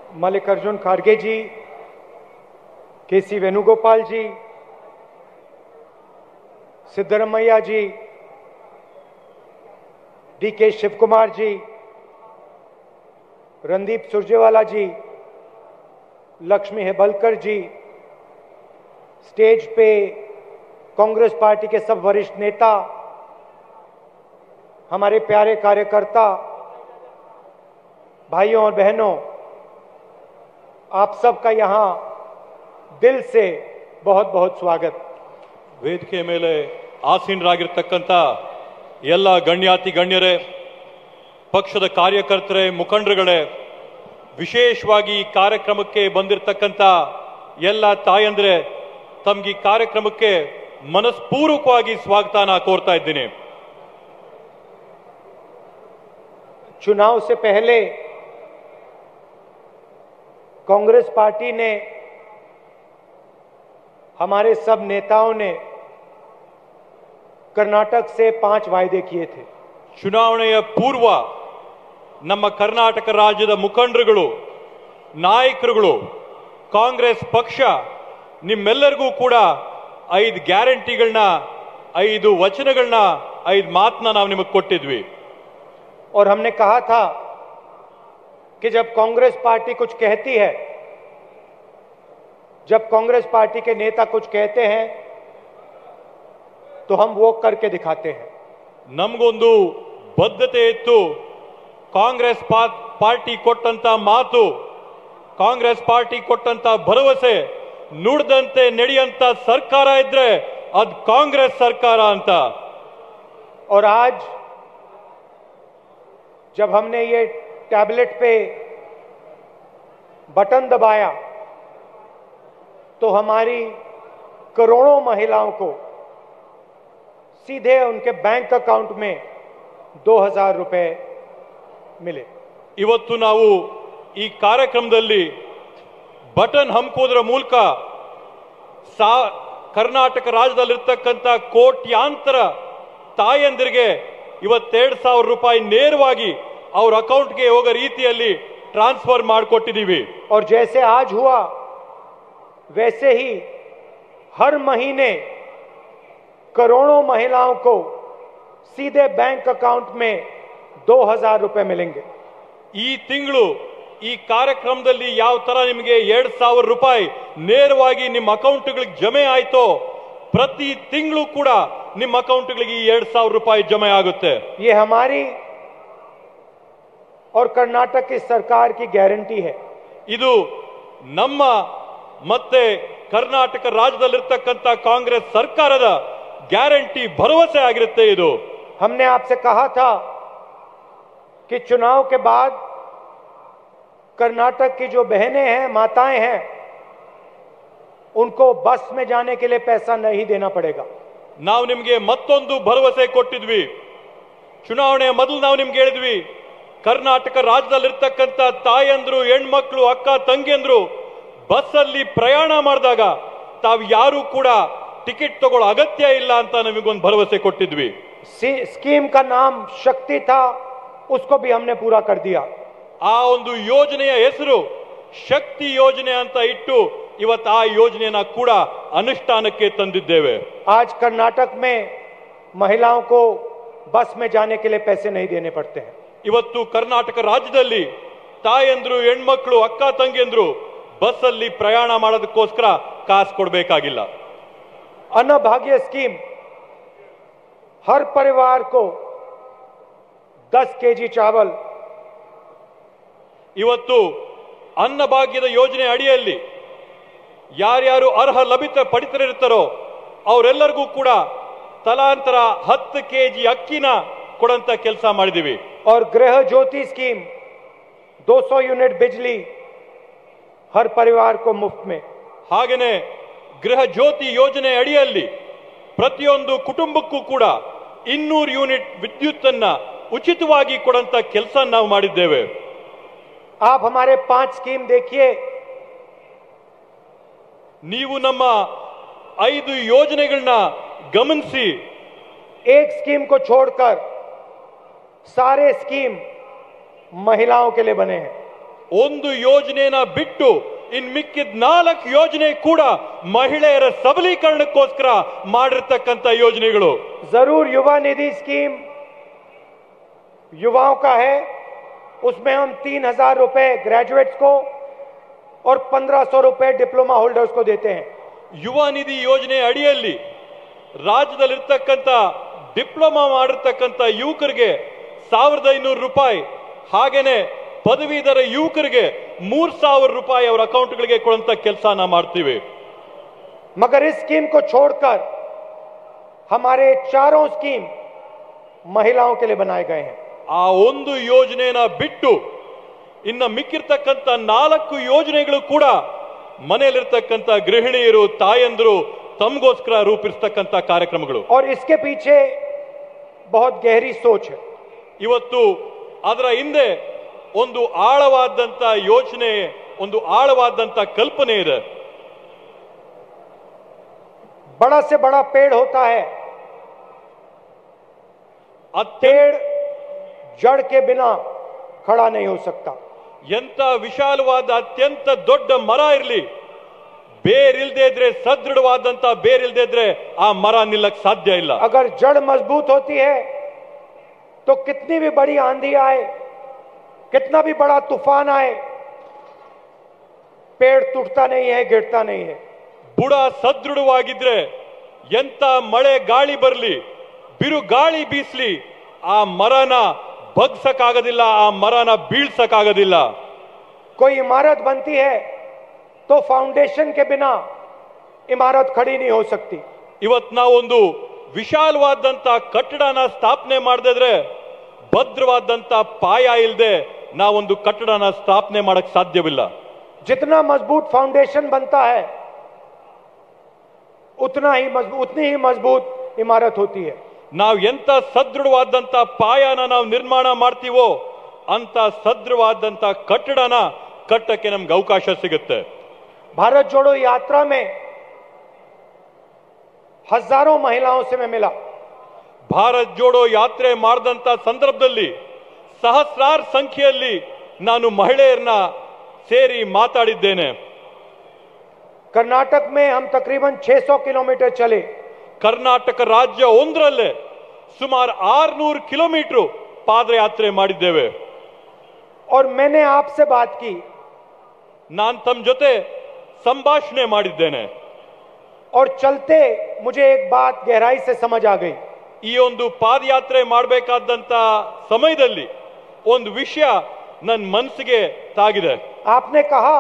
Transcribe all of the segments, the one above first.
मल्लिकार्जुन खड़गे ji K C Venugopal ji Siddaramaiah ji D K Shiva Kumar ji Randeep Surjewala ji Lakshmi Hebbalkar ji stage पे Congress party के सब वरिष्ठ नेता हमारे प्यारे कार्यकर्ता भाइयों और बहनों आप सबका यहां दिल से बहुत बहुत स्वागत ವೇದಿಕೆ ಮೇಲೆ ಆಸೀನರಾಗಿರ್ತಕ್ಕಂಥ ಎಲ್ಲ ಗಣ್ಯಾತಿ ಗಣ್ಯರೇ ಪಕ್ಷದ ಕಾರ್ಯಕರ್ತರೇ ಮುಖಂಡರುಗಳೇ ವಿಶೇಷವಾಗಿ ಈ ಕಾರ್ಯಕ್ರಮಕ್ಕೆ ಬಂದಿರತಕ್ಕಂಥ ಎಲ್ಲ ತಾಯಂದ್ರೆ ತಮ್ಗೆ ಈ ಕಾರ್ಯಕ್ರಮಕ್ಕೆ ಮನಸ್ಪೂರ್ವಕವಾಗಿ ಸ್ವಾಗತನ ಕೋರ್ತಾ ಇದ್ದೀನಿ चुनाव से पहले कांग्रेस पार्टी ने हमारे सब नेताओं ने कर्नाटक से पांच वायदे किए थे ಚುನಾವಣೆಯ ಪೂರ್ವ ನಮ್ಮ ಕರ್ನಾಟಕ ರಾಜ್ಯದ ಮುಖಂಡರುಗಳು ನಾಯಕರುಗಳು ಕಾಂಗ್ರೆಸ್ ಪಕ್ಷ ನಿಮ್ಮೆಲ್ಲರಿಗೂ ಕೂಡ ಐದು ಗ್ಯಾರಂಟಿಗಳನ್ನ ಐದು ವಚನಗಳನ್ನ ಐದು ಮಾತನ್ನ ನಾವು ನಿಮಗೆ ಕೊಟ್ಟಿದ್ವಿ और हमने कहा था कि जब कांग्रेस पार्टी कुछ कहती है जब कांग्रेस पार्टी के नेता कुछ कहते हैं तो हम वो करके दिखाते हैं ನಮಗೊಂದು ಬದ್ಧತೆ ಇತ್ತು ಕಾಂಗ್ರೆಸ್ ಪಾ- ಪಾರ್ಟಿ ಕೊಟ್ಟಂತ ಮಾತು ಕಾಂಗ್ರೆಸ್ ಪಾರ್ಟಿ ಕೊಟ್ಟಂತ ಭರವಸೆ ನುಡಿದಂತೆ ನಡೆಯಂತ ಸರ್ಕಾರ ಇದ್ರೆ ಅದ್ ಕಾಂಗ್ರೆಸ್ ಸರ್ಕಾರ ಅಂತ और आज जब हमने ये टैबलेट पे बटन दबाया तो हमारी करोड़ों महिलाओं को सीधे उनके बैंक अकाउंट में दो हजार रुपए मिले ಇವತ್ತು ನಾವು ಈ ಕಾರ್ಯಕ್ರಮದಲ್ಲಿ ಬಟನ್ ಹಮ್ಕೋದ್ರ ಮೂಲಕ ಸಾ ಕರ್ನಾಟಕ ರಾಜ್ಯದಲ್ಲಿರ್ತಕ್ಕಂಥ ಕೋಟ್ಯಾಂತರ ತಾಯಂದಿರಿಗೆ ಇವತ್ತೆರಡು ಸಾವಿರ ರೂಪಾಯಿ ನೇರವಾಗಿ ಅವ್ರ ಅಕೌಂಟ್ಗೆ ಹೋಗೋ ರೀತಿಯಲ್ಲಿ ಟ್ರಾನ್ಸ್ಫರ್ ಮಾಡಿಕೊಟ್ಟಿದ್ದೀವಿ और जैसे आज हुआ वैसे ही हर महीने करोड़ों महिलाओं को सीधे बैंक अकाउंट में दो हजार रुपए मिलेंगे ಈ ತಿಂಗಳು ಈ ಕಾರ್ಯಕ್ರಮದಲ್ಲಿ ಯಾವ ತರ ನಿಮಗೆ ಎರಡ್ ಸಾವಿರ ರೂಪಾಯಿ ನೇರವಾಗಿ ನಿಮ್ಮ ಅಕೌಂಟ್ಗಳಿಗೆ ಜಮೆ ಆಯ್ತೋ ಪ್ರತಿ ತಿಂಗಳು ಕೂಡ ನಿಮ್ಮ ಅಕೌಂಟ್ಗಳಿಗೆ ಈ ಎರಡ್ ಸಾವಿರ ರೂಪಾಯಿ ಜಮೆ ಆಗುತ್ತೆ ये हमारी और कर्नाटक की सरकार की गारंटी है ಇದು ನಮ್ಮ ಮತ್ತೆ ಕರ್ನಾಟಕ ರಾಜ್ಯದಲ್ಲಿರ್ತಕ್ಕಂಥ ಕಾಂಗ್ರೆಸ್ ಸರ್ಕಾರದ ಗ್ಯಾರಂಟಿ ಭರವಸೆ ಆಗಿರುತ್ತೆ ಇದು हमने आपसे कहा था कि चुनाव के बाद कर्नाटक की जो बहनें हैं माताएं हैं उनको बस में जाने के लिए पैसा नहीं देना पड़ेगा ನಾವು ನಿಮಗೆ ಮತ್ತೊಂದು ಭರವಸೆ ಕೊಟ್ಟಿದ್ವಿ ಚುನಾವಣೆ ಮೊದಲು ನಾವು ನಿಮ್ಗೆ ಹೇಳಿದ್ವಿ ಕರ್ನಾಟಕ ರಾಜ್ಯದಲ್ಲಿರ್ತಕ್ಕಂಥ ತಾಯಂದ್ರು ಹೆಣ್ಮಕ್ಳು ಅಕ್ಕ ತಂಗಿಯಂದ್ರು ಬಸ್ಸಲ್ಲಿ ಪ್ರಯಾಣ ಮಾಡಿದಾಗ ತಾವು ಯಾರು ಕೂಡ ಟಿಕೆಟ್ ತಗೊಳ್ಳೋ ಅಗತ್ಯ ಇಲ್ಲ ಅಂತ ನಮಗೊಂದು ಭರವಸೆ ಕೊಟ್ಟಿದ್ವಿ सी- स्कीम का नाम शक्ति था उसको भी हमने पूरा कर दिया ಆ ಒಂದು ಯೋಜನೆಯ ಹೆಸರು ಶಕ್ತಿ ಯೋಜನೆ ಅಂತ ಇಟ್ಟು ಇವತ್ತು ಆ ಯೋಜನೆಯನ್ನ ಕೂಡ ಅನುಷ್ಠಾನಕ್ಕೆ ತಂದಿದ್ದೇವೆ आज कर्नाटक में महिलाओं को बस में जाने के लिए पैसे नहीं देने पड़ते हैं ಇವತ್ತು ಕರ್ನಾಟಕ ರಾಜ್ಯದಲ್ಲಿ ತಾಯಂದ್ರು ಹೆಣ್ಮಕ್ಳು ಅಕ್ಕ ತಂಗಿಯಂದ್ರು ಬಸ್ಸಲ್ಲಿ ಪ್ರಯಾಣ ಮಾಡೋದಕ್ಕೋಸ್ಕರ ಕಾಸು ಕೊಡಬೇಕಾಗಿಲ್ಲ अन्नभाग्य स्कीम हर परिवार को 10 केजी चावल ಇವತ್ತು ಅನ್ನಭಾಗ್ಯದ ಯೋಜನೆ ಅಡಿಯಲ್ಲಿ ಯಾರ್ಯಾರು ಅರ್ಹ ಲಭಿತ ಪಡಿತರಿರ್ತಾರೋ ಅವರೆಲ್ಲರಿಗೂ ಕೂಡ ತಲಾಂತರ ಹತ್ತು ಕೆಜಿ ಅಕ್ಕಿನ ಕೊಡಂತ ಕೆಲಸ ಮಾಡಿದೀವಿ और गृह ज्योति स्कीम 200 यूनिट बिजली हर परिवार को मुफ्त में ಹಾಗೇನೆ ಗೃಹ ಜ್ಯೋತಿ ಯೋಜನೆ ಅಡಿಯಲ್ಲಿ ಪ್ರತಿಯೊಂದು ಕುಟುಂಬಕ್ಕೂ ಕೂಡ ಇನ್ನೂರು ಯೂನಿಟ್ ವಿದ್ಯುತ್ ಅನ್ನ ಉಚಿತವಾಗಿ ಕೊಡಂತ ಕೆಲಸ ನಾವು ಮಾಡಿದ್ದೇವೆ आप हमारे पांच स्कीम देखिए ನೀವು ನಮ್ಮ ಐದು ಯೋಜನೆಗಳನ್ನ ಗಮನಿಸಿ एक स्कीम को छोड़कर सारे स्कीम महिलाओं के लिए बने हैं ಒಂದು ಯೋಜನೆನ ಬಿಟ್ಟು ಇನ್ ಮಿಕ್ಕಿದ ನಾಲ್ಕು ಯೋಜನೆ ಕೂಡ ಮಹಿಳೆಯರ ಸಬಲೀಕರಣಕ್ಕೋಸ್ಕರ ಮಾಡಿರ್ತಕ್ಕಂಥ ಯೋಜನೆಗಳು जरूर युवा निधि स्कीम युवाओं का है उसमें हम तीन हजार रुपए ग्रेजुएट्स को और पंद्रह सौ रुपए डिप्लोमा होल्डर्स को देते हैं ಯುವ ನಿಧಿ ಯೋಜನೆ ಅಡಿಯಲ್ಲಿ ರಾಜ್ಯದಲ್ಲಿರ್ತಕ್ಕಂಥ ಡಿಪ್ಲೊಮಾ ಮಾಡಿರ್ತಕ್ಕಂಥ ಯುವಕರಿಗೆ ಸಾವಿರದ ಐನೂರು ರೂಪಾಯಿ ಹಾಗೇನೆ ಪದವೀಧರ ಯುವಕರಿಗೆ ಮೂರ್ ಸಾವಿರ ರೂಪಾಯಿ ಅವರ ಅಕೌಂಟ್ಗಳಿಗೆ ಕೊಡುವಂತ ಕೆಲಸನ ಮಾಡ್ತೀವಿ मगर इस स्कीम को छोड़कर हमारे चारों स्कीम महिलाओं के लिए बनाए गए हैं ಆ ಒಂದು ಯೋಜನೆನ ಬಿಟ್ಟು ಇನ್ನ ಮಿಕ್ಕಿರ್ತಕ್ಕಂಥ ನಾಲ್ಕು ಯೋಜನೆಗಳು ಕೂಡ ಮನೆಯಲ್ಲಿರ್ತಕ್ಕಂಥ ಗೃಹಿಣಿಯರು ತಾಯಂದ್ರು ತಮಗೋಸ್ಕರ ರೂಪಿಸ್ತಕ್ಕಂಥ ಕಾರ್ಯಕ್ರಮಗಳು और इसके पीछे बहुत गहरी सोच है ಇವತ್ತು ಅದರ ಹಿಂದೆ ಒಂದು ಆಳವಾದಂತ ಯೋಚನೆ ಒಂದು ಆಳವಾದಂತ ಕಲ್ಪನೆ ಇದೆ बड़ा से बड़ा पेड़ होता है ಅತ್ಯ पेड़ जड़ के बिना खड़ा नहीं हो सकता ಎಂತ ವಿಶಾಲವಾದ ಅತ್ಯಂತ ದೊಡ್ಡ ಮರ ಇರಲಿ ಬೇರಿಲ್ದೇ ಇದ್ರೆ ಸದೃಢವಾದಂತ ಬೇರಿಲ್ದೇ ಇದ್ರೆ ಆ ಮರ ನಿಲ್ಲಕ್ ಸಾಧ್ಯ ಇಲ್ಲ अगर जड़ मजबूत होती है तो कितनी भी बड़ी आंधी आए कितना भी बड़ा तूफान आए पेड़ टूटता नहीं है गिरता नहीं है ಬುಡ ಸದೃಢವಾಗಿದ್ರೆ ಎಂತ ಮಳೆ ಗಾಳಿ ಬರಲಿ ಬಿರು ಗಾಳಿ ಬೀಸ್ಲಿ ಆ ಮರನ ಬಗ್ಸಕ್ಕಾಗೋದಿಲ್ಲ ಆ ಮರನ ಬೀಳ್ಸಕ್ಕಾಗೋದಿಲ್ಲ कोई इमारत बनती है तो फाउंडेशन के बिना इमारत खड़ी नहीं हो सकती ಇವತ್ ನಾವೊಂದು ವಿಶಾಲವಾದಂತ ಕಟ್ಟಡನ ಸ್ಥಾಪನೆ ಮಾಡದಿದ್ರೆ ಭದ್ರವಾದಂತ ಪಾಯ ಇಲ್ಲದೆ ನಾವೊಂದು ಕಟ್ಟಡನ ಸ್ಥಾಪನೆ ಮಾಡಕ್ ಸಾಧ್ಯವಿಲ್ಲ जितना मजबूत फाउंडेशन बनता है उतना ही मजबूत उतनी ही मजबूत इमारत होती है ನಾವು ಎಂತ ಸದೃಢವಾದಂತ ಪಾಯನ ನಾವು ನಿರ್ಮಾಣ ಮಾಡ್ತೀವೋ ಅಂತ ಸದೃಢವಾದಂತ ಕಟ್ಟಡನ ಕಟ್ಟಕ್ಕೆ ನಮ್ಗೆ ಅವಕಾಶ ಸಿಗುತ್ತೆ भारत जोड़ो यात्रा में हजारों महिलाओं से मैं मिला ಭಾರತ್ ಜೋಡೋ ಯಾತ್ರೆ ಮಾಡಿದಂತ ಸಂದರ್ಭದಲ್ಲಿ ಸಹಸ್ರಾರು ಸಂಖ್ಯೆಯಲ್ಲಿ ನಾನು ಮಹಿಳೆಯರನ್ನ ಸೇರಿ ಮಾತಾಡಿದ್ದೇನೆ कर्नाटक में हम तकरीबन 600 किलोमीटर चले ಕರ್ನಾಟಕ ರಾಜ್ಯ ಒಂದರಲ್ಲೇ ಸುಮಾರು ಆರ್ನೂರು ಕಿಲೋಮೀಟರ್ ಪಾದಯಾತ್ರೆ ಮಾಡಿದ್ದೇವೆ और मैंने आपसे बात की ನಾನ್ ತಮ್ಮ ಜೊತೆ ಸಂಭಾಷಣೆ ಮಾಡಿದ್ದೇನೆ और चलते मुझे एक बात गहराई से समझ आ गई ಈ ಒಂದು ಪಾದಯಾತ್ರೆ ಮಾಡಬೇಕಾದಂತ ಸಮಯದಲ್ಲಿ ಒಂದು ವಿಷಯ ನನ್ನ ಮನಸ್ಸಿಗೆ ತಾಗಿದೆ आपने कहा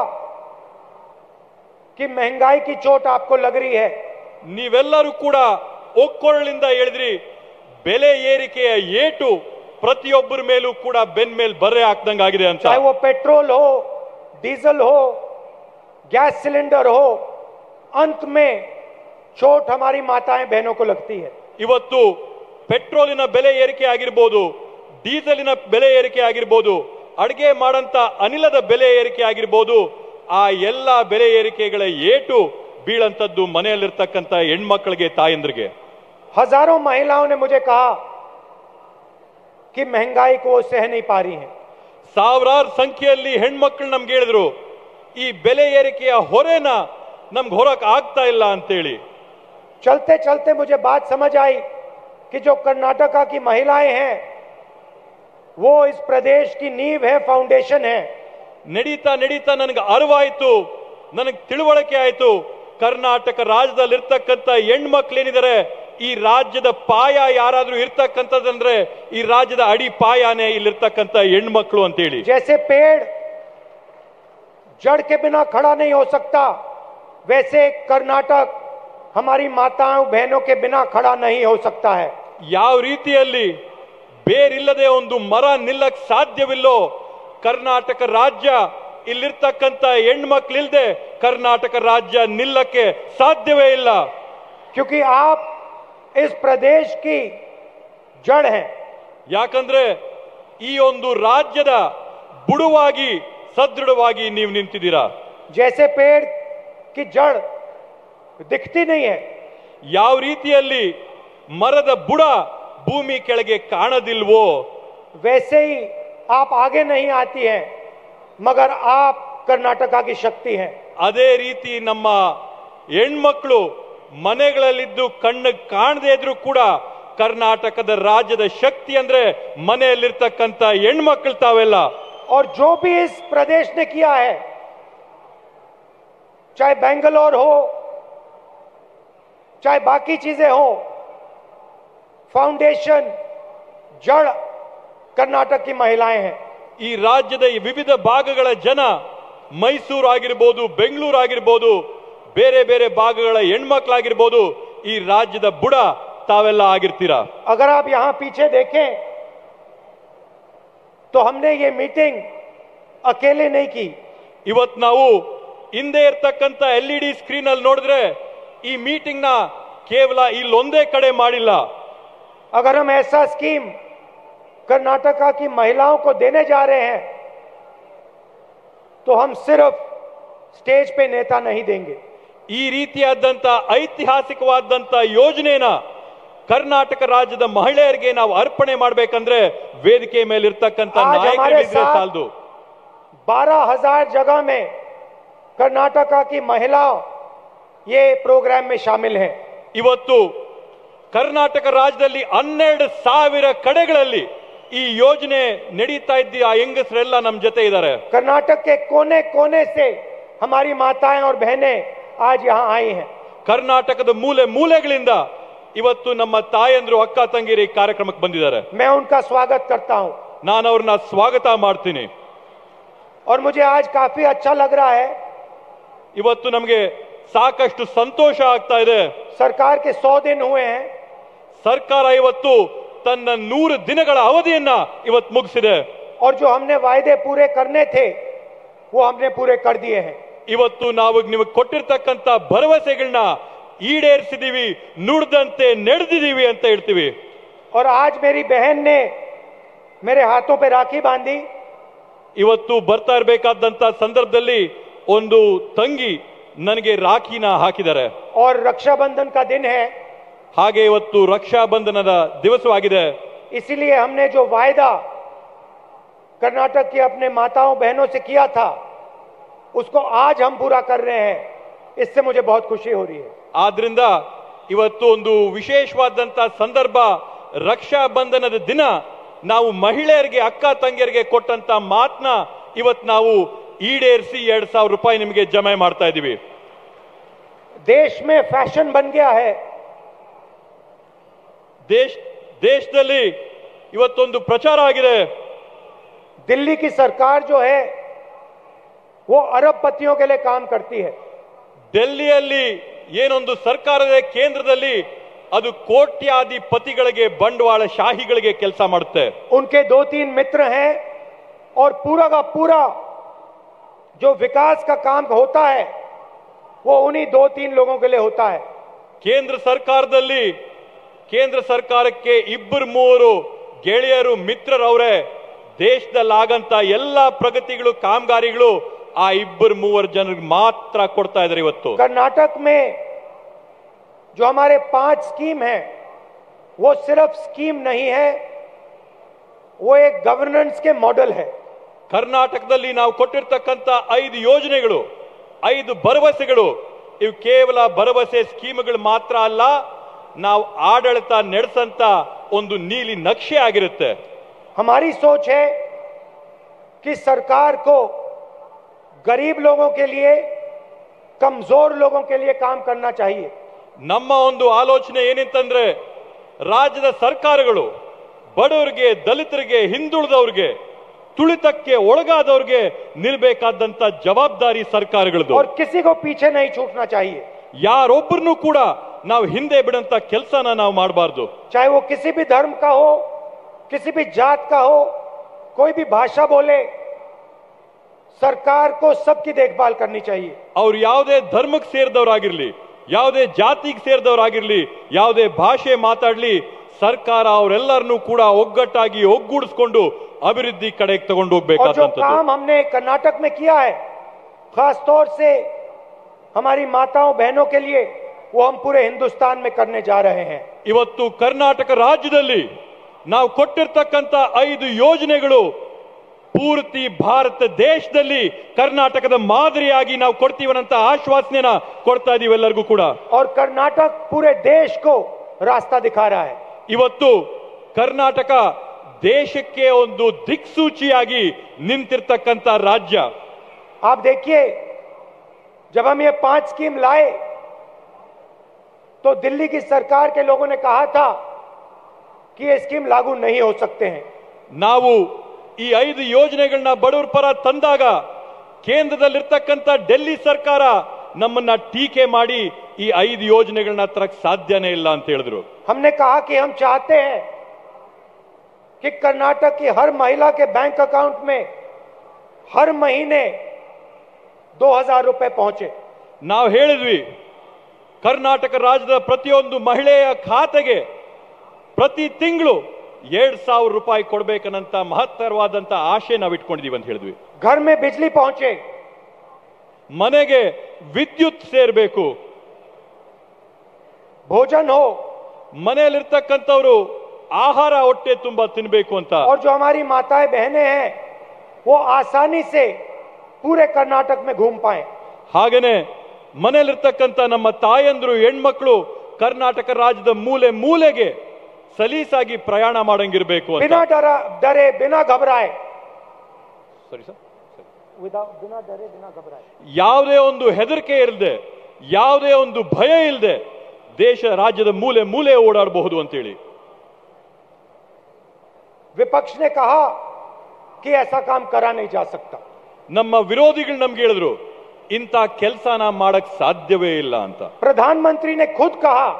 कि महंगाई की चोट आपको लग रही है ನೀವೆಲ್ಲರೂ ಕೂಡ ಒಕ್ಕೊರಳಿಂದ ಹೇಳಿದ್ರಿ ಬೆಲೆ ಏರಿಕೆಯ ಏಟು ಪ್ರತಿಯೊಬ್ಬರ ಮೇಲೂ ಕೂಡ ಬೆನ್ ಮೇಲೆ ಬರ್ರೆ ಹಾಕ್ದಂಗಾಗಿದೆ ಅಂತ चाहे वो पेट्रोल हो डीजल हो गैस सिलेंडर हो अंत में चोट हमारी माताएं बहनों को लगती है ಇವತ್ತು ಪೆಟ್ರೋಲಿನ ಬೆಲೆ ಏರಿಕೆ ಆಗಿರ್ಬೋದು ಡೀಸೆಲಿನ ಬೆಲೆ ಏರಿಕೆ ಆಗಿರ್ಬೋದು ಅಡಿಗೆ ಮಾಡಂತ ಅನಿಲದ ಬೆಲೆ ಏರಿಕೆ ಆಗಿರ್ಬೋದು ಆ ಎಲ್ಲ ಬೆಲೆ ಏರಿಕೆಗಳ ಏಟು ಬೀಳಂತದ್ದು ಮನೆಯಲ್ಲಿರ್ತಕ್ಕಂಥ ಹೆಣ್ಮಕ್ಳಿಗೆ ತಾಯಂದ್ರಿಗೆ हजारों महिलाओं ने मुझे कहा कि महंगाई को वो सह नहीं पा रही हैं ಸಾವಿರಾರು ಸಂಖ್ಯೆಯಲ್ಲಿ ಹೆಣ್ಮಕ್ಳು ನಮ್ಗೆ ಹೇಳಿದ್ರು ಈ ಬೆಲೆ ಏರಿಕೆಯ ಹೊರೆನ ನಮ್ಗೆ ಹೊರಕ್ ಆಗ್ತಾ ಇಲ್ಲ ಅಂತೇಳಿ चलते चलते मुझे बात समझ आई कि जो कर्नाटका की महिलाएं हैं वो इस प्रदेश की नींव है फाउंडेशन है ನಡೀತಾ ನಡೀತಾ ನನಗೆ ಅರಿವಾಯ್ತು ನನಗೆ ತಿಳುವಳಿಕೆ ಆಯ್ತು ಕರ್ನಾಟಕ ರಾಜ್ಯದಲ್ಲಿರ್ತಕ್ಕಂಥ ಹೆಣ್ಮಕ್ಳೇನಿದ್ದಾರೆ ಈ ರಾಜ್ಯದ ಪಾಯ ಯಾರಾದ್ರೂ ಇರ್ತಕ್ಕಂಥದ್ದಂದ್ರೆ ಈ ರಾಜ್ಯದ ಅಡಿ ಪಾಯನೇ ಇಲ್ಲಿರ್ತಕ್ಕಂಥ ಹೆಣ್ಮಕ್ಳು ಅಂತೇಳಿ जैसे पेड़ जड़ के बिना खड़ा नहीं हो सकता वैसे कर्नाटक हमारी माताओं बहनों के बिना खड़ा नहीं हो सकता है ಯಾವ ರೀತಿಯಲ್ಲಿ ಬೇರಿಲ್ಲದೆ ಒಂದು ಮರ ನಿಲ್ಲಕ್ ಸಾಧ್ಯವಿಲ್ಲೋ ಕರ್ನಾಟಕ ರಾಜ್ಯ ಇಲ್ಲಿರ್ತಕ್ಕಂಥ ಹೆಣ್ಮಕ್ಳಿಲ್ದೆ ಕರ್ನಾಟಕ ರಾಜ್ಯ ನಿಲ್ಲಕ್ಕೆ ಸಾಧ್ಯವೇ ಇಲ್ಲ क्योंकि आप इस प्रदेश की जड़ हैं ಯಾಕಂದ್ರೆ ಈ ಒಂದು ರಾಜ್ಯದ ಬುಡುವಾಗಿ ಸದೃಢವಾಗಿ ನೀವು ನಿಂತಿದ್ದೀರಾ जैसे पेड़ की जड़ दिखती नहीं है ಯಾವ ರೀತಿಯಲ್ಲಿ ಮರದ ಬುಡ ಭೂಮಿ ಕೆಳಗೆ ಕಾಣದಿಲ್ವೋ वैसे ही आप आगे नहीं आती हैं मगर आप कर्नाटका की शक्ति हैं ಅದೇ ರೀತಿ ನಮ್ಮ ಹೆಣ್ಮಕ್ಳು ಮನೆಗಳಲ್ಲಿದ್ದು ಕಣ್ಣು ಕಾಣದೇ ಇದ್ರು ಕೂಡ ಕರ್ನಾಟಕದ ರಾಜ್ಯದ ಶಕ್ತಿ ಅಂದ್ರೆ ಮನೆಯಲ್ಲಿರ್ತಕ್ಕಂಥ ಹೆಣ್ಮಕ್ಳು ತಾವೆಲ್ಲ और जो भी इस प्रदेश ने किया है चाहे बेंगलोर हो चाहे बाकी चीजें हो फाउंडेशन जड़ कर्नाटक की महिलाएं हैं ಈ ರಾಜ್ಯದ ಈ ವಿವಿಧ ಭಾಗಗಳ ಜನ ಮೈಸೂರು ಆಗಿರ್ಬೋದು ಬೆಂಗಳೂರು ಆಗಿರ್ಬೋದು ಬೇರೆ ಬೇರೆ ಭಾಗಗಳ ಹೆಣ್ಮಕ್ಳಾಗಿರ್ಬೋದು ಈ ರಾಜ್ಯದ ಬುಡ ತಾವೆಲ್ಲ ಆಗಿರ್ತೀರಾ अगर आप यहां पीछे देखें तो हमने ये मीटिंग अकेले नहीं की ಇವತ್ ನಾವು ಹಿಂದೆ ಇರ್ತಕ್ಕಂಥ ಎಲ್ ಇ ಡಿ ಸ್ಕ್ರೀನ್ ಅಲ್ಲಿ ನೋಡಿದ್ರೆ ಈ ಮೀಟಿಂಗ್ ನ ಕೇವಲ ಇಲ್ಲೊಂದೇ ಕಡೆ ಮಾಡಿಲ್ಲ अगर हम ऐसा स्कीम कर्नाटका की महिलाओं को देने जा रहे हैं तो हम सिर्फ स्टेज पे नेता नहीं देंगे ಈ ರೀತಿಯಾದಂತ ಐತಿಹಾಸಿಕವಾದಂತ ಯೋಜನೆನ ಕರ್ನಾಟಕ ರಾಜ್ಯದ ಮಹಿಳೆಯರಿಗೆ ನಾವು ಅರ್ಪಣೆ ಮಾಡ್ಬೇಕಂದ್ರೆ ವೇದಿಕೆ ಮೇಲೆ ಇರ್ತಕ್ಕಂಥ आज हमारे ನಾಯಕರಿದ್ರೆ साथ ಸಾಲದು बारह हजार जगह में कर्नाटका की महिला ये प्रोग्राम में शामिल हैं ಇವತ್ತು ಕರ್ನಾಟಕ ರಾಜ್ಯದಲ್ಲಿ ಹನ್ನೆರಡು ಸಾವಿರ ಕಡೆಗಳಲ್ಲಿ ಈ ಯೋಜನೆ ನಡೀತಾ ಇದ್ದ ಆ ಹೆಂಗಸರೆಲ್ಲ ನಮ್ಮ ಜೊತೆ ಇದ್ದಾರೆ कर्नाटक के कोने कोने से हमारी माताएं और बहनें आज यहाँ आई हैं ಕರ್ನಾಟಕದ ಮೂಲೆ ಮೂಲೆಗಳಿಂದ ಇವತ್ತು ನಮ್ಮ ತಾಯಂದ್ರು ಅಕ್ಕ ತಂಗಿರಿ ಈ ಕಾರ್ಯಕ್ರಮಕ್ಕೆ ಬಂದಿದ್ದಾರೆ मैं उनका स्वागत करता हूं ನಾನು ಅವ್ರನ್ನ ಸ್ವಾಗತ ಮಾಡ್ತೀನಿ और मुझे आज काफी अच्छा लग रहा है ಇವತ್ತು ನಮಗೆ ಸಾಕಷ್ಟು ಸಂತೋಷ ಆಗ್ತಾ ಇದೆ सरकार के सौ दिन हुए हैं ಸರ್ಕಾರ ಇವತ್ತು ತನ್ನ ನೂರು ದಿನಗಳ ಅವಧಿಯನ್ನ ಇವತ್ತು ಮುಗಿಸಿದೆ और जो हमने वायदे पूरे करने थे वो हमने पूरे कर दिए हैं ಇವತ್ತು ನಾವು ನಿಮಗೆ ಕೊಟ್ಟಿರ್ತಕ್ಕಂಥ ಭರವಸೆಗಳನ್ನ ಈಡೇರಿಸಿದೀವಿ ನುಡ್ದಂತೆ ನಡೆದಿದೀವಿ ಅಂತ ಹೇಳ್ತೀವಿ और आज मेरी बहन ने मेरे हाथों पे राखी बांधी ಇವತ್ತು ಬರ್ತಾ ಇರಬೇಕಾದಂತ ಸಂದರ್ಭದಲ್ಲಿ ಒಂದು ತಂಗಿ ನನಗೆ ರಾಖಿನ ಹಾಕಿದ್ದಾರೆ और रक्षाबंधन का दिन है ಹಾಗೆ ಇವತ್ತು ರಕ್ಷಾ ಬಂಧನದ ದಿವಸವಾಗಿದೆ इसीलिए हमने जो वायदा कर्नाटक की अपने माताओं बहनों से किया था उसको आज हम पूरा कर रहे हैं इससे मुझे बहुत खुशी हो रही है ಆದ್ರಿಂದ ಇವತ್ತು ಒಂದು ವಿಶೇಷವಾದಂತ ಸಂದರ್ಭ ರಕ್ಷಾ ಬಂಧನದ ದಿನ ನಾವು ಮಹಿಳೆಯರಿಗೆ ಅಕ್ಕ ತಂಗಿಯರಿಗೆ ಕೊಟ್ಟಂತ ಮಾತನ್ನ ಇವತ್ತು ನಾವು ಈಡೇರಿಸಿ ಎರಡ್ ಸಾವಿರ ರೂಪಾಯಿ ನಿಮಗೆ ಜಮೆ ಮಾಡ್ತಾ ಇದೀವಿ देश में फैशन बन गया है ದೇಶ ದೇಶದಲ್ಲಿ ಇವತ್ತೊಂದು ಪ್ರಚಾರ ಆಗಿದೆ दिल्ली की सरकार जो है वो अरबपतियों के लिए काम करती है ಡೆಲ್ಲಿಯಲ್ಲಿ ಏನೊಂದು ಸರ್ಕಾರದ ಕೇಂದ್ರದಲ್ಲಿ ಅದು ಕೋಟ್ಯಾಧಿಪತಿಗಳಿಗೆ ಬಂಡವಾಳ ಶಾಹಿಗಳಿಗೆ ಕೆಲಸ ಮಾಡುತ್ತೆ उनके दो तीन मित्र हैं और पूरा का पूरा जो विकास का काम होता है वो उन्हीं दो तीन लोगों के लिए होता है ಕೇಂದ್ರ ಸರ್ಕಾರದಲ್ಲಿ ಕೇಂದ್ರ ಸರ್ಕಾರಕ್ಕೆ ಇಬ್ಬರು ಮೂವರು ಗೆಳೆಯರು ಮಿತ್ರರವ್ರೆ ದೇಶದಲ್ಲಿ ಆಗಂತ ಎಲ್ಲಾ ಪ್ರಗತಿಗಳು ಕಾಮಗಾರಿಗಳು ಆ ಇಬ್ಬರು ಮೂವರು ಜನರಿಗೆ ಮಾತ್ರ ಕೊಡ್ತಾ ಇದ್ದಾರೆ ಇವತ್ತು कर्नाटक में जो हमारे पांच स्कीम है वो सिर्फ स्कीम नहीं है वो एक गवर्नेंस के मॉडल है ಕರ್ನಾಟಕದಲ್ಲಿ ನಾವು ಕೊಟ್ಟಿರ್ತಕ್ಕಂಥ ಐದು ಯೋಜನೆಗಳು ಐದು ಭರವಸೆಗಳು ಇವು ಕೇವಲ ಭರವಸೆ ಸ್ಕೀಮ್ಗಳು ಮಾತ್ರ ಅಲ್ಲ ನಾವು ಆಡಳಿತ ನಡೆಸಂತ ಒಂದು ನೀಲಿ ನಕ್ಷೆ ಆಗಿರುತ್ತೆ हमारी सोच है कि सरकार को गरीब लोगों के लिए कमजोर लोगों के लिए काम करना चाहिए ನಮ್ಮ ಒಂದು ಆಲೋಚನೆ ಏನಿತ್ತಂದ್ರೆ ರಾಜ್ಯದ ಸರ್ಕಾರಗಳು ಬಡವರಿಗೆ ದಲಿತರಿಗೆ ಹಿಂದುಳಿದವ್ರಿಗೆ ತುಳಿತಕ್ಕೆ ಒಳಗಾದವ್ರಿಗೆ ನಿಲ್ಬೇಕಾದಂತ ಜವಾಬ್ದಾರಿ ಸರ್ಕಾರಗಳದು और किसी को पीछे नहीं छूटना चाहिए ಯಾರೊಬ್ಬರನ್ನು ಕೂಡ ನಾವು ಹಿಂದೆ ಬಿಡಂತ ಕೆಲಸನ ನಾವು ಮಾಡಬಾರ್ದು चाहे वो किसी भी धर्म का हो किसी भी जात का हो कोई भी भाषा बोले सरकार को सबकी देखभाल करनी चाहिए ಅವ್ರು ಯಾವುದೇ ಧರ್ಮಕ್ಕೆ ಸೇರಿದವರಾಗಿರ್ಲಿ ಯಾವುದೇ ಜಾತಿಗೆ ಸೇರಿದವರಾಗಿರ್ಲಿ ಯಾವುದೇ ಭಾಷೆ ಮಾತಾಡ್ಲಿ ಸರ್ಕಾರ ಅವರೆಲ್ಲರನ್ನೂ ಕೂಡ ಒಗ್ಗಟ್ಟಾಗಿ ಒಗ್ಗೂಡಿಸ್ಕೊಂಡು ಅಭಿವೃದ್ಧಿ ಕಡೆಗೆ ತಗೊಂಡು और जो ಹೋಗ್ಬೇಕಾದಂಥದ್ದು काम हमने कर्नाटक में किया है खास तौर से हमारी माताओं बहनों के लिए वो हम पूरे हिंदुस्तान में करने जा रहे हैं ಇವತ್ತು ಕರ್ನಾಟಕ ರಾಜ್ಯದಲ್ಲಿ ನಾವು ಕೊಟ್ಟಿರ್ತಕ್ಕಂಥ ಐದು ಯೋಜನೆಗಳು ಪೂರ್ತಿ ಭಾರತ ದೇಶದಲ್ಲಿ ಕರ್ನಾಟಕದ ಮಾದರಿಯಾಗಿ ನಾವು ಕೊಡ್ತೀವನಂತ ಆಶ್ವಾಸನೆನ ಕೊಡ್ತಾ ಇದೀವಿ ಎಲ್ಲರಿಗೂ ಕೂಡ और कर्नाटक पूरे देश को रास्ता दिखा रहा है ಇವತ್ತು ಕರ್ನಾಟಕ ದೇಶಕ್ಕೆ ಒಂದು ದಿಕ್ಸೂಚಿಯಾಗಿ ನಿಂತಿರ್ತಕ್ಕಂಥ ರಾಜ್ಯ आप देखिए जब हम ये पांच स्कीम लाए तो दिल्ली की सरकार के लोगों ने कहा था कि ये स्कीम लागू नहीं हो सकते हैं ನಾವು ಈ ಐದು ಯೋಜನೆಗಳನ್ನ ಬಡವರ ಪರ ತಂದಾಗ ಕೇಂದ್ರದಲ್ಲಿರ್ತಕ್ಕಂಥ ಡೆಲ್ಲಿ ಸರ್ಕಾರ ನಮ್ಮನ್ನ ಟೀಕೆ ಮಾಡಿ ಈ ಐದು ಯೋಜನೆಗಳನ್ನ ತರಕ್ ಸಾಧ್ಯನೇ ಇಲ್ಲ ಅಂತ ಹೇಳಿದ್ರು हमने कहा कि हम चाहते हैं कि कर्नाटक की हर महिला के बैंक अकाउंट में हर महीने दो हजार रुपए पहुंचे ನಾವು ಹೇಳಿದ್ವಿ ಕರ್ನಾಟಕ ರಾಜ್ಯದ ಪ್ರತಿಯೊಂದು ಮಹಿಳೆಯ ಖಾತೆಗೆ ಪ್ರತಿ ತಿಂಗಳು ಎರಡ್ ಸಾವಿರ ರೂಪಾಯಿ ಕೊಡ್ಬೇಕನ್ನಂತ ಮಹತ್ತರವಾದಂತ ಆಶೆ ನಾವು ಇಟ್ಕೊಂಡಿದೀವಿ ಅಂತ ಹೇಳಿದ್ವಿ घर में बिजली पहुंचे ಮನೆಗೆ ವಿದ್ಯುತ್ ಸೇರ್ಬೇಕು भोजन हो ಮನೆಯಲ್ಲಿರ್ತಕ್ಕಂಥವ್ರು ಆಹಾರ ಹೊಟ್ಟೆ ತುಂಬಾ ತಿನ್ಬೇಕು ಅಂತ और जो हमारी माताएं बहनें हैं वो आसानी से पूरे कर्नाटक में घूम पाए ಹಾಗೇನೆ ಮನೆಯಲ್ಲಿರ್ತಕ್ಕಂಥ ನಮ್ಮ ತಾಯಂದ್ರು ಹೆಣ್ಮಕ್ಳು ಕರ್ನಾಟಕ ರಾಜ್ಯದ ಮೂಲೆ ಮೂಲೆಗೆ ಸಲೀಸಾಗಿ ಪ್ರಯಾಣ ಮಾಡಂಗಿರ್ಬೇಕು ಅಂತ बिना डरा डरे बिना घबराए ಸರಿ ಸರ್ विदाउट बिना डरे बिना घबराए ಯಾವುದೇ ಒಂದು ಹೆದರಿಕೆ ಇಲ್ಲದೆ ಯಾವುದೇ ಒಂದು ಭಯ ಇಲ್ಲದೆ ದೇಶ ರಾಜ್ಯದ ಮೂಲೆ ಮೂಲೆ ಓಡಾಡಬಹುದು ಅಂತೇಳಿ विपक्ष ने कहा कि ऐसा काम करा नहीं जा सकता ನಮ್ಮ ವಿರೋಧಿಗಳು ನಮ್ಗೆ ಹೇಳಿದ್ರು ಇಂಥ ಕೆಲಸನ ಮಾಡಕ್ ಸಾಧ್ಯವೇ ಇಲ್ಲ ಅಂತ प्रधानमंत्री ने खुद कहा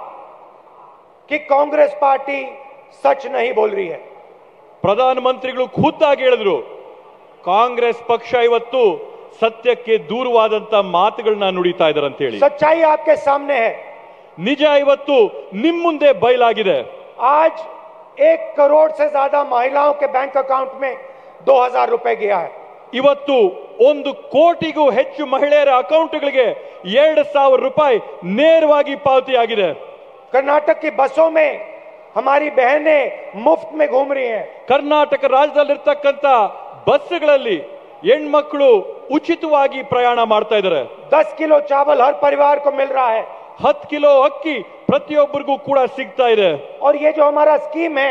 कि कांग्रेस पार्टी सच नहीं बोल रही है ಪ್ರಧಾನಮಂತ್ರಿಗಳು ಖುದ್ದಾಗಿ ಹೇಳಿದ್ರು ಕಾಂಗ್ರೆಸ್ ಪಕ್ಷ ಇವತ್ತು ಸತ್ಯಕ್ಕೆ ದೂರವಾದಂತ ಮಾತುಗಳನ್ನ ನುಡಿತಾ ಇದಾರೆ ಅಂತ ಹೇಳಿ सच्चाई आपके सामने है ನಿಜ ಇವತ್ತು ನಿಮ್ ಮುಂದೆ ಬಯಲಾಗಿದೆ आज एक करोड़ से ज्यादा महिलाओं के बैंक अकाउंट में दो हजार रुपए गया है ಇವತ್ತು ಒಂದು ಕೋಟಿಗೂ ಹೆಚ್ಚು ಮಹಿಳೆಯರ ಅಕೌಂಟ್ಗಳಿಗೆ ಎರಡು ಸಾವಿರ ರೂಪಾಯಿ ನೇರವಾಗಿ ಪಾವತಿಯಾಗಿದೆ कर्नाटक की बसों में हमारी बहनें मुफ्त में घूम रही हैं ಕರ್ನಾಟಕ ರಾಜ್ಯದಲ್ಲಿರ್ತಕ್ಕಂಥ ಬಸ್ಗಳಲ್ಲಿ ಹೆಣ್ಮಕ್ಳು ಉಚಿತವಾಗಿ ಪ್ರಯಾಣ ಮಾಡ್ತಾ ಇದ್ದಾರೆ दस किलो चावल हर परिवार को मिल रहा है ಹತ್ತು ಕಿಲೋ ಅಕ್ಕಿ ಪ್ರತಿಯೊಬ್ಬರಿಗೂ ಕೂಡ ಸಿಗ್ತಾ ಇದೆ और ये जो हमारा स्कीम है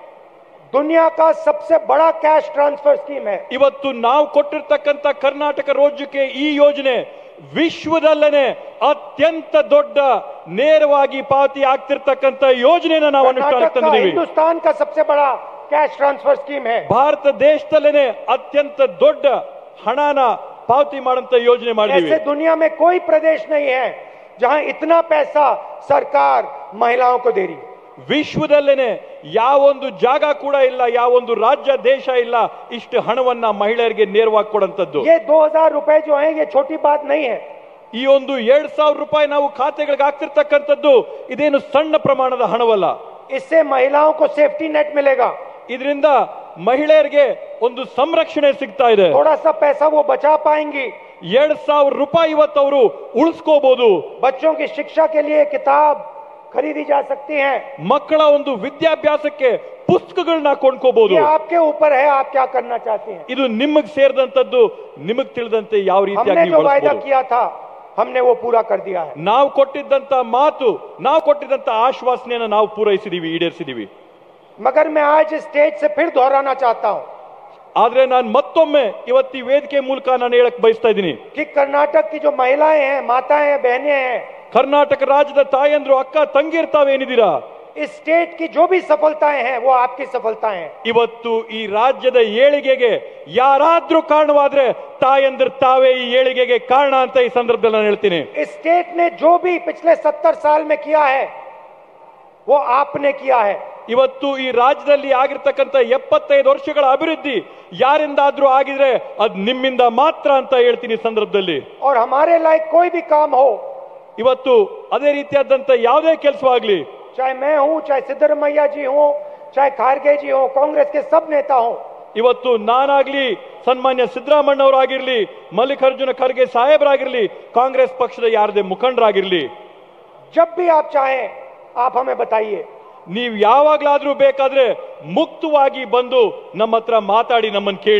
दुनिया का सबसे बड़ा कैश ट्रांसफर स्कीम है ಇವತ್ತು ನಾವು ಕೊಟ್ಟಿರ್ತಕ್ಕಂಥ ಕರ್ನಾಟಕ ರಾಜ್ಯಕ್ಕೆ ಈ ಯೋಜನೆ ವಿಶ್ವದಲ್ಲೇ ಅತ್ಯಂತ ದೊಡ್ಡ ನೇರವಾಗಿ ಪಾವತಿ ಆಗ್ತಿರ್ತಕ್ಕಂಥ ಯೋಜನೆನ ನಾವು ಅನುಷ್ಠಾನಕ್ಕೆ कर्नाटक का ತಂದಿದ್ದೀವಿ हिंदुस्तान का सबसे बड़ा कैश ट्रांसफर स्कीम है ಭಾರತ ದೇಶದಲ್ಲೇನೆ ಅತ್ಯಂತ ದೊಡ್ಡ ಹಣನ ಪಾವತಿ ಮಾಡಂತ ಯೋಜನೆ ಮಾಡಿದೀವಿ ऐसे दुनिया में कोई प्रदेश नहीं है जहां इतना पैसा सरकार महिलाओं को दे रही है ವಿಶ್ವದಲ್ಲೇನೆ ಯಾವೊಂದು ಜಾಗ ಕೂಡ ಇಲ್ಲ ಯಾವೊಂದು ರಾಜ್ಯ ದೇಶ ಇಲ್ಲ ಇಷ್ಟು ಹಣವನ್ನ ಮಹಿಳೆಯರಿಗೆ ನೇರವಾಗಿ ಕೊಡಂತದ್ದು ये दो हजार रुपए जो है ये छोटी बात नहीं है ಈ ಒಂದು ಎರಡ್ ಸಾವಿರ ರೂಪಾಯಿ ನಾವು ಖಾತೆಗಳಿಗೆ ಹಾಕ್ತಿರ್ತಕ್ಕಂಥದ್ದು ಇದೇನು ಸಣ್ಣ ಪ್ರಮಾಣದ ಹಣವಲ್ಲ इससे महिलाओं को सेफ्टी नेट मिलेगा ಇದರಿಂದ ಮಹಿಳೆಯರಿಗೆ ಒಂದು ಸಂರಕ್ಷಣೆ ಸಿಗ್ತಾ ಇದೆ थोड़ा सा पैसा वो बचा पाएंगी ಎರಡ್ ಸಾವಿರ ರೂಪಾಯಿ ಇವತ್ತು ಅವರು ಉಳಿಸ್ಕೋಬಹುದು बच्चों की शिक्षा के लिए किताब खरीदी जा सकती हैं ಮಕ್ಕಳ ಒಂದು ವಿದ್ಯಾಭ್ಯಾಸಕ್ಕೆ ಪುಸ್ತಕಗಳನ್ನ ಕೊಂಡ್ಕೋಬಹುದು ये आपके ऊपर है आप क्या करना चाहते हैं ಇದು ನಿಮಗ್ ಸೇರಿದಂತದ್ದು ನಿಮಗ್ ತಿಳಿದಂತೆ ಯಾವ ರೀತಿಯಾಗಿ हमने ನೀವು जो वायदा ಬಳಸ್ಬೋದು. किया था हमने वो पूरा कर दिया है ನಾವು ಕೊಟ್ಟಿದ್ದಂತ ಮಾತು ನಾವು ಕೊಟ್ಟಿದ್ದಂತ ಆಶ್ವಾಸನೆಯನ್ನ ನಾವು ಪೂರೈಸಿದೀವಿ ಈಡೇರಿಸಿದೀವಿ मगर मैं आज इस स्टेज से फिर दोहराना चाहता हूं ಆದ್ರೆ ನಾನು ಮತ್ತೊಮ್ಮೆ ಇವತ್ತು ಈ ವೇದಿಕೆ ಮೂಲಕ ನಾನು ಹೇಳಕ್ ಬಯಸ್ತಾ ಇದ್ದೀನಿ कि कर्नाटक की जो महिलाएं हैं माताएं हैं बहनें हैं ಕರ್ನಾಟಕ ರಾಜ್ಯದ ತಾಯಂದ್ರು ಅಕ್ಕ ತಂಗಿರ್ತಾವೇನಿದ್ದೀರಾ इस स्टेट की जो भी सफलताएं हैं वो आपकी सफलताएं हैं ಇವತ್ತು ಈ ರಾಜ್ಯದ ಏಳಿಗೆಗೆ ಯಾರಾದ್ರೂ ಕಾರಣವಾದ್ರೆ ತಾಯಂದ್ರ ತಾವೇ ಈ ಏಳಿಗೆಗೆ ಕಾರಣ ಅಂತ ಈ ಸಂದರ್ಭದಲ್ಲಿ ನಾನು ಹೇಳ್ತೀನಿ इस स्टेट ने जो भी पिछले सत्तर साल में किया है वो आपने किया है ಇವತ್ತು ಈ ರಾಜ್ಯದಲ್ಲಿ ಆಗಿರ್ತಕ್ಕಂಥ ಎಪ್ಪತ್ತೈದು ವರ್ಷಗಳ ಅಭಿವೃದ್ಧಿ ಯಾರಿಂದಾದ್ರೂ ಆಗಿದ್ರೆ ಅದ್ ನಿಮ್ಮಿಂದ ಮಾತ್ರ ಅಂತ ಹೇಳ್ತೀನಿ ಈ ಸಂದರ್ಭದಲ್ಲಿ और हमारे लायक कोई भी काम हो ಇವತ್ತು ಅದೇ ರೀತಿಯಾದಂತ ಯಾವುದೇ ಕೆಲಸವಾಗ್ಲಿ चाहे मैं हूं चाहे सिद्धरमैया जी हो चाहे खारगे जी हो कांग्रेस के सब नेता हों ಇವತ್ತು ನಾನಾಗ್ಲಿ ಸನ್ಮಾನ್ಯ ಸಿದ್ದರಾಮಣ್ಣವರಾಗಿರ್ಲಿ ಮಲ್ಲಿಕಾರ್ಜುನ ಖರ್ಗೆ ಸಾಹೇಬರಾಗಿರ್ಲಿ ಕಾಂಗ್ರೆಸ್ ಪಕ್ಷದ ಯಾರದೇ ಮುಖಂಡರಾಗಿರ್ಲಿ जब भी आप चाहें आप हमें बताइए ನೀವು ಯಾವಾಗ್ಲಾದ್ರೂ ಬೇಕಾದ್ರೆ ಮುಕ್ತವಾಗಿ ಬಂದು ನಮ್ಮ ಹತ್ರ ಮಾತಾಡಿ ನಮ್ಮನ್ನು ಕೇಳಿ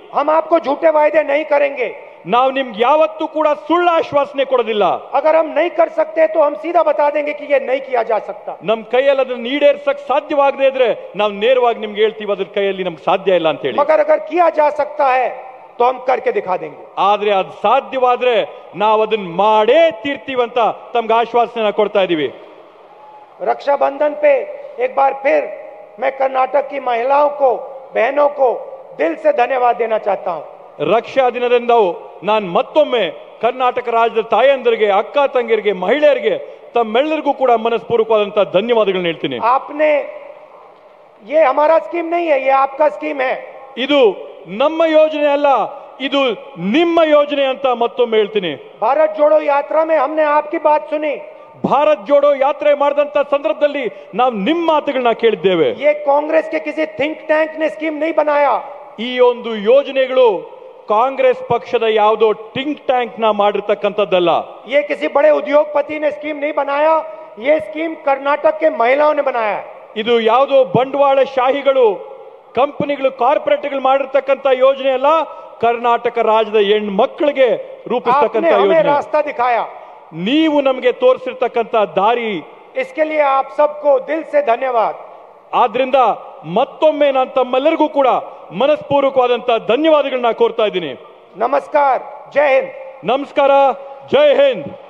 हम आपको झूठे वायदे नहीं करेंगे ನಾವು ನಿಮ್ಗೆ ಯಾವತ್ತೂ ಕೂಡ ಸುಳ್ಳು ಆಶ್ವಾಸನೆ ಕೊಡೋದಿಲ್ಲ अगर हम नहीं कर सकते तो हम सीधा बता देंगे कि ये नहीं किया जा सकता ನಮ್ ಕೈಯಲ್ಲಿ ಅದನ್ನ ಈಡೇರ್ಸಕ್ ಸಾಧ್ಯವಾಗದೇ ಇದ್ರೆ ನಾವು ನೇರವಾಗಿ ನಿಮ್ಗೆ ಹೇಳ್ತೀವಿ ಅದ್ರ ಕೈಯಲ್ಲಿ ನಮ್ಗೆ ಸಾಧ್ಯ ಇಲ್ಲ ಅಂತ ಹೇಳಿ मगर अगर किया जा सकता है तो हम करके दिखा देंगे ಆದ್ರೆ ಅದು ಸಾಧ್ಯವಾದ್ರೆ ನಾವು ಅದನ್ನ ಮಾಡೇ ತೀರ್ತೀವಿ ಅಂತ ತಮ್ಗೆ ಆಶ್ವಾಸನೆ ಕೊಡ್ತಾ ಇದೀವಿ रक्षाबंधन पे एक बार फिर मैं कर्नाटक की महिलाओं को बहनों को दिल से धन्यवाद देना चाहता हूं ರಕ್ಷಾ ದಿನದಿಂದ ನಾನು ಮತ್ತೊಮ್ಮೆ ಕರ್ನಾಟಕ ರಾಜ್ಯದ ತಾಯಂದರಿಗೆ ಅಕ್ಕ ತಂಗಿಯರಿಗೆ ಮಹಿಳೆಯರಿಗೆ ತಮ್ಮೆಲ್ಲರಿಗೂ ಕೂಡ ಮನಸ್ಪೂರ್ವಕವಾದಂತಹ ಧನ್ಯವಾದಗಳನ್ನ ಹೇಳ್ತೀನಿ आपने ये हमारा स्कीम नहीं है ये आपका स्कीम है ಇದು ನಮ್ಮ ಯೋಜನೆ ಅಲ್ಲ ಇದು ನಿಮ್ಮ ಯೋಜನೆ ಅಂತ ಮತ್ತೊಮ್ಮೆ ಹೇಳ್ತೀನಿ भारत जोड़ो यात्रा में हमने आपकी बात सुनी ಭಾರತ್ ಜೋಡೋ ಯಾತ್ರೆ ಮಾಡಿದಂತ ಸಂದರ್ಭದಲ್ಲಿ ನಾವು ನಿಮ್ಮ ಮಾತುಗಳನ್ನ ಕೇಳಿದ್ದೇವೆ ये कांग्रेस के किसी थिंक टैंक ने स्कीम नहीं बनाया ಈ ಒಂದು ಯೋಜನೆಗಳು ಕಾಂಗ್ರೆಸ್ ಪಕ್ಷದ ಯಾವುದೋ ಟಿಂಕ್ ಟ್ಯಾಂಕ್ ನ ಮಾಡಿರ್ತಕ್ಕಂಥದ್ದಲ್ಲ ये किसी बड़े उद्योगपति ने स्कीम नहीं बनाया ये स्कीम कर्नाटक के महिलाओं ने बनाया है ಇದು ಯಾವುದೋ ಬಂಡವಾಳ ಶಾಹಿಗಳು ಕಂಪನಿಗಳು ಕಾರ್ಪೊರೇಟ್ಗಳು ಮಾಡಿರ್ತಕ್ಕಂಥ ಯೋಜನೆ ಅಲ್ಲ ಕರ್ನಾಟಕ ರಾಜ್ಯದ ಹೆಣ್ಣು ಮಕ್ಕಳಿಗೆ आपने ರೂಪಿಸ್ತಕ್ಕಂಥ हमें ಯೋಜನೆ रास्ता दिखाया ನೀವು ನಮಗೆ ತೋರಿಸಿರ್ತಕ್ಕಂಥ ದಾರಿ इसके लिए आप सबको दिल से धन्यवाद ಆದ್ರಿಂದ ಮತ್ತೊಮ್ಮೆ ನಾನು ತಮ್ಮೆಲ್ಲರಿಗೂ ಕೂಡ ಮನಸ್ಪೂರ್ವಕವಾದಂತಹ ಧನ್ಯವಾದಗಳನ್ನ ಕೋರ್ತಾ ಇದ್ದೀನಿ नमस्कार जय हिंद ನಮಸ್ಕಾರ ಜೈ ಹಿಂದ್